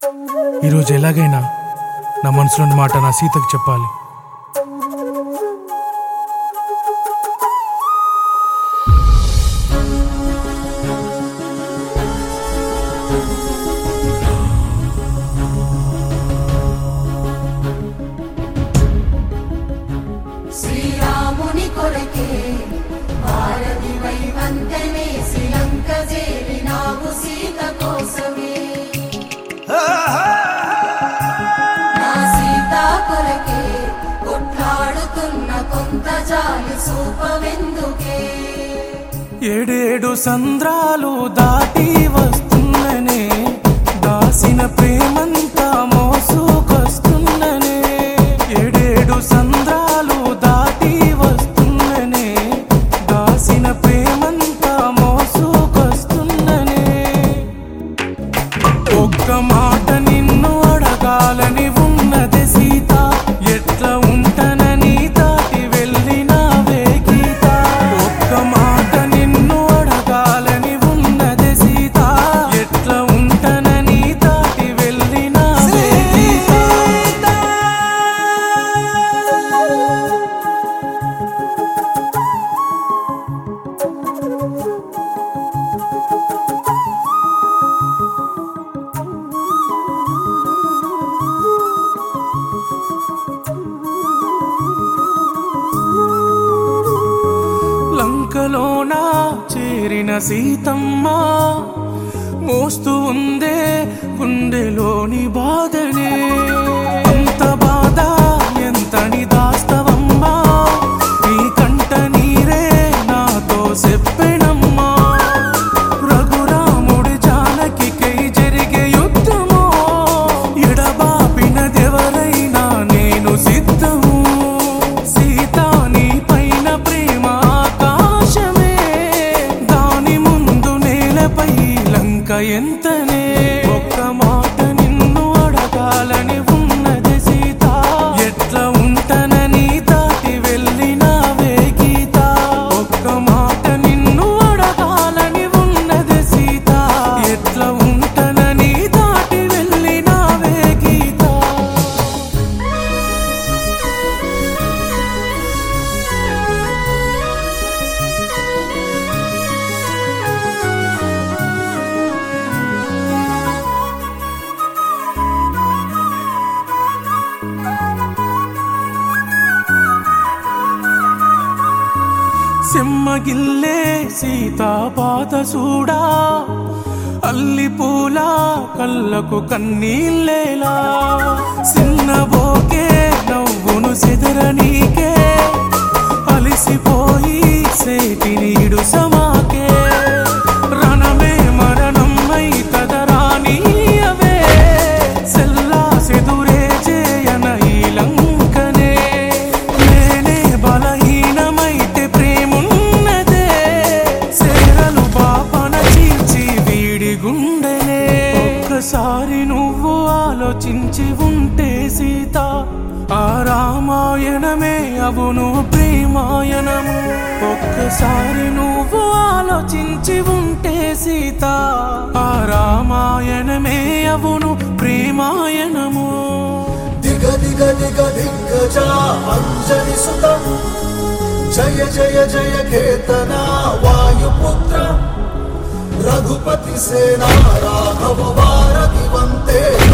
ఈరోజు ఎలాగైనా నా మనసులోని మాట నా సీతకు చెప్పాలి శ్రీరాముని కొరకే భారతి వైవంతనే శ్రీలంక చేరినావు సీత కోసమే నా సీత కొరకే కొట్లాడుతున్న కొంత జాలి సూపవెందుకే ఏడేడు సంద్రాలు దాటి వస్తున్ననే దాసిన ప్రేమంతా మోసుకొస్తున్ననే ఏడేడు సంద్రాలు దాటి వస్తున్ననే దాసిన ప్రేమంతా మోసుకొస్తున్ననే ఒక్క మాట నిన్ను అడగాలని ఉన్నది సీత ఎట్లా ఉంటానని దాటి వెళ్ళినావే గీత ఒక్క మాట నిన్ను అడగాలని ఉన్నది సీత ఎట్లా ఉంటానని దాటి వెళ్ళినావే గీత లంకలోన చేరిన సీతమ్మ మోస్తూ ఉందే గుండెలోని బాధనే అంత బాధ ఎంతని దాస్తవమ్మా నీ కంట నీరే నాతో చెప్పెనమ్మా రఘురాముడి జానకికై జరిగే యుద్ధము ఎడబాపినదెవరైనా నేను సిద్ధము సీతా నీ పైన ప్రేమ ఆకాశమే దాని ముందు నేలపై లంక ఎంతనే ఒక్క మాట నిన్ను అడగాలని ఉన్నది సీత ఎట్లా ఉంటానని దాటి వెళ్ళినావే గీత ఒక్క మాట నిన్ను అడగాలని ఉన్నది సీత ఎట్లా ఉంటానని దాటి వెళ్ళినావే గీత సెమ్మగిల్లే సీతాపాత చూడా అల్లి పూల కళ్ళకు కన్నీళ్ళేలా సిన్నబోకే నవ్వును సెదరనీకే అలిసిపోయి సేటిని ఇడు సమాకే రణమే మరణమై కదరానీయవే సెల్లా సెదురే చేయన ఈ లంకనే నేనే బలహీనమైతే ప్రేమున్నదే సేరలు పాపన చీల్చి వీడి గుండెనే ఒక్కసారి నువ్వు ఆలోచించి ఉంటే సీత ఆ రామాయణమే అవును ప్రేమాయణము ఒక్కసారి నువ్వు ఆలోచించి ఉంటే సీత ఆ రామాయణమే అవును ప్రేమాయణము దిగ దిగ దిగ దిగ్గజ అంజని సుతం జయ జయ జయ కేతన వాయుపుత్ర రఘుపతి సేనా రాఘవ వారధి వంతే